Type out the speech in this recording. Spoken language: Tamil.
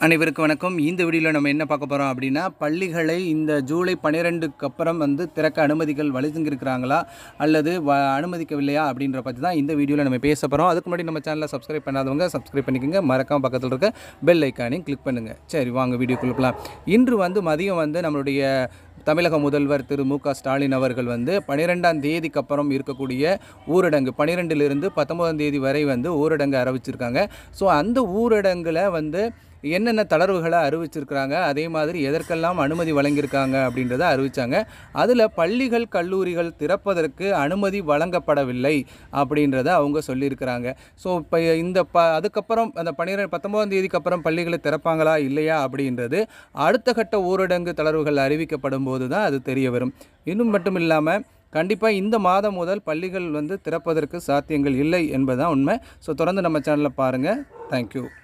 அனைவருக்கும் வணக்கம் இந்த வீடியோவில் நம்ம என்ன பார்க்க போகிறோம் அப்படின்னா பள்ளிகளை இந்த ஜூலை பன்னிரெண்டுக்கு அப்புறம் வந்து திறக்க அனுமதிகள் வழங்கியிருக்கிறாங்களா அல்லது வ அனுமதிக்கவில்லையா அப்படின்ற பற்றி தான் இந்த வீடியோவில் நம்ம பேச போகிறோம் அதுக்கு முன்னாடி நம்ம சேனலை சப்ஸ்கிரைப் பண்ணாதவங்க சப்ஸ்கிரைப் பண்ணிக்கோங்க மறக்காம பக்கத்தில் இருக்க பெல் ஐக்கானையும் கிளிக் பண்ணுங்கள் சரி வாங்க வீடியோக்குள்ள போகலாம் இன்று வந்து மதியம் வந்து நம்மளுடைய தமிழக முதல்வர் திரு மு க ஸ்டாலின் அவர்கள் வந்து பன்னிரெண்டாம் தேதிக்கு அப்புறம் இருக்கக்கூடிய ஊரடங்கு பன்னிரெண்டிலிருந்து பத்தொன்பதாம் தேதி வரை வந்து ஊரடங்கு அறிவிச்சிருக்காங்க ஸோ அந்த ஊரடங்கில் வந்து என்னென்ன தளர்வுகளை அறிவிச்சிருக்கிறாங்க அதே மாதிரி எதற்கெல்லாம் அனுமதி வழங்கியிருக்காங்க அப்படின்றத அறிவித்தாங்க அதில் பள்ளிகள் கல்லூரிகள் திறப்பதற்கு அனுமதி வழங்கப்படவில்லை அப்படின்றத அவங்க சொல்லியிருக்கிறாங்க ஸோ இப்போ இந்த ப அதுக்கப்புறம் அந்த பன்னிரெண்டு பத்தொன்பதாம் தேதிக்கு அப்புறம் பள்ளிகளை திறப்பாங்களா இல்லையா அப்படின்றது அடுத்த கட்ட ஊரடங்கு தளர்வுகள் அறிவிக்கப்படும் போது தான் அது தெரிய வரும் இன்னும் மட்டும் இல்லாமல் கண்டிப்பாக இந்த மாதம் முதல் பள்ளிகள் வந்து திறப்பதற்கு சாத்தியங்கள் இல்லை என்பதுதான் உண்மை ஸோ தொடர்ந்து நம்ம சேனலில் பாருங்கள் தேங்க்யூ